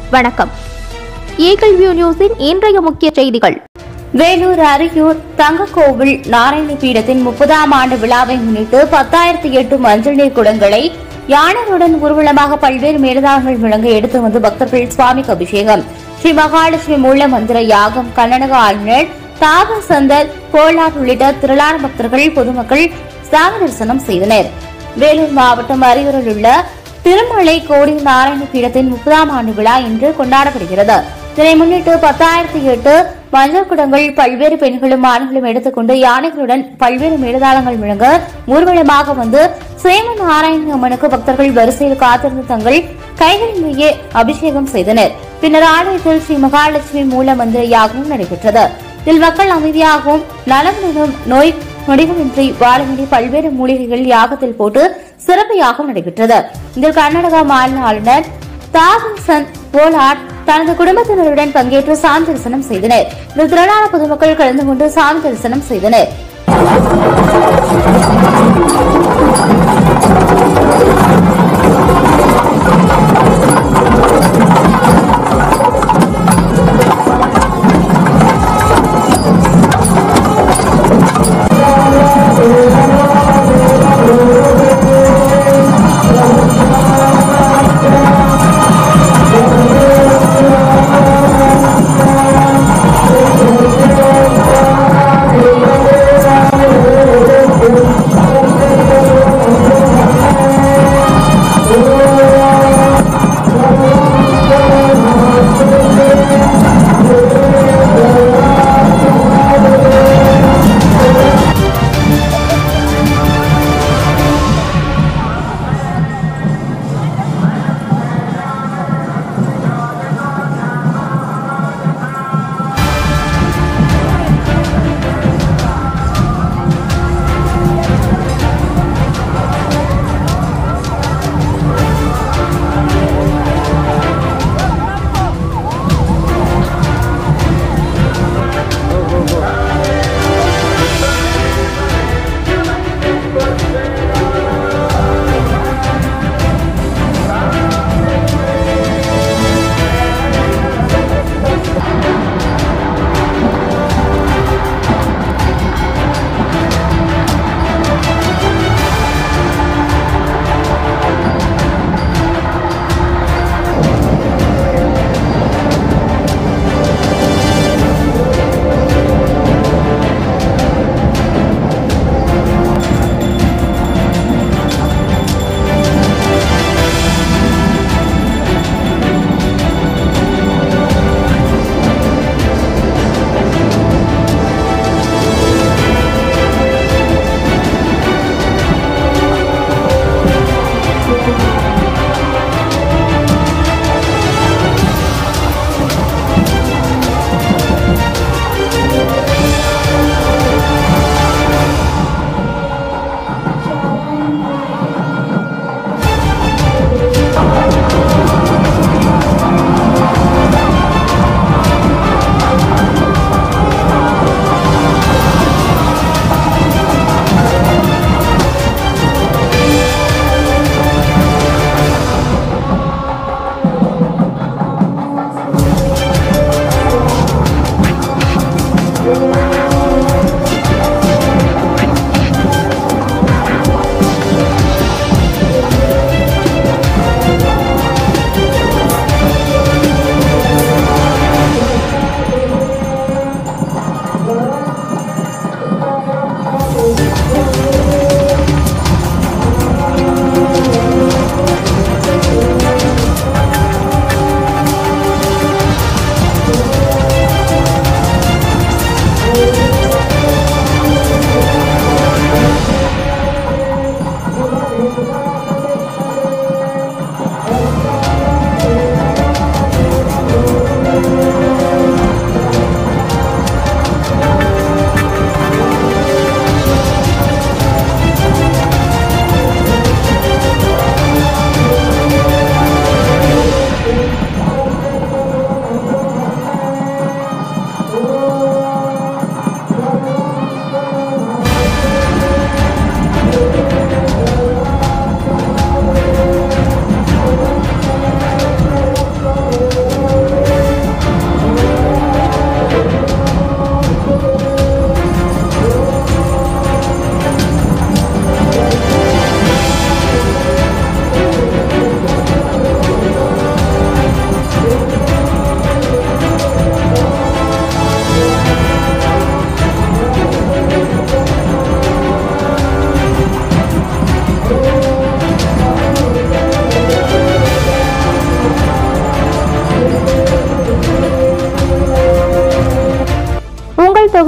வணக்கம் eagle view நியூஸின் இன்றைய முக்கிய செய்திகள் வேலூர் அரியூர் தங்கக்கோவில் நாராயணி பீடத்தின் முப்பதாம் ஆண்டு விழாவை முன்னிட்டு பத்தாயிரத்தி எட்டு மஞ்சள் நீர் குடங்களை யானைகளுடன் ஊர்வலமாக பல்வேறு மேலதாரங்கள் விளங்க எடுத்து வந்து பக்தர்கள் சுவாமிக்கு அபிஷேகம் ஸ்ரீ மகாலட்சுமி மூல மந்திர யாகம் கர்நாடக ஆளுநர் தாப சந்தர் கோலார் உள்ளிட்ட திரளான பக்தர்கள் பொதுமக்கள் சாமி தரிசனம் செய்தனர் வேலூர் மாவட்டம் அரியூரில் உள்ள திருமலை கோடி நாராயண பீடத்தின் முப்பதாம் ஆண்டு விழா இன்று கொண்டாடப்படுகிறது இதனை முன்னிட்டு பத்தாயிரத்தி எட்டு மஞ்சள் குடங்கள் பல்வேறு பெண்களும் ஆண்களும் எடுத்துக்கொண்டு யானைகளுடன் பல்வேறு மேலதாளங்கள் முழங்க ஊர்வலமாக வந்து சேம நாராயண அம்மனுக்கு பக்தர்கள் வரிசையில் காத்திருந்து தங்கள் கைகளிலேயே அபிஷேகம் செய்தனர் பின்னர் ஆலயத்தில் ஸ்ரீ மகாலட்சுமி மூல மந்திர யாகமும் நடைபெற்றது இதில் மக்கள் அமைதியாகவும் நலமுடனும் நோய் நொடிகளின்றி வாழ வேண்டிய பல்வேறு மூலிகைகள் யாகத்தில் போட்டு சிறப்பு யாகம் நடைபெற்றது இதில் கர்நாடக மாநில ஆளுநர் தாகசன் போலாட் தனது குடும்பத்தினருடன் பங்கேற்று சாமி தரிசனம் செய்தனர் இதில் திரளான பொதுமக்கள் கலந்து கொண்டு சாமி தரிசனம் செய்தனர்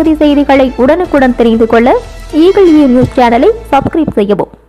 செய்திகளை உடனுக்குடன் தெரிந்து கொள்ள ஈகிள் வியூ நியூஸ் சேனலை சப்ஸ்கிரைப் செய்யவும்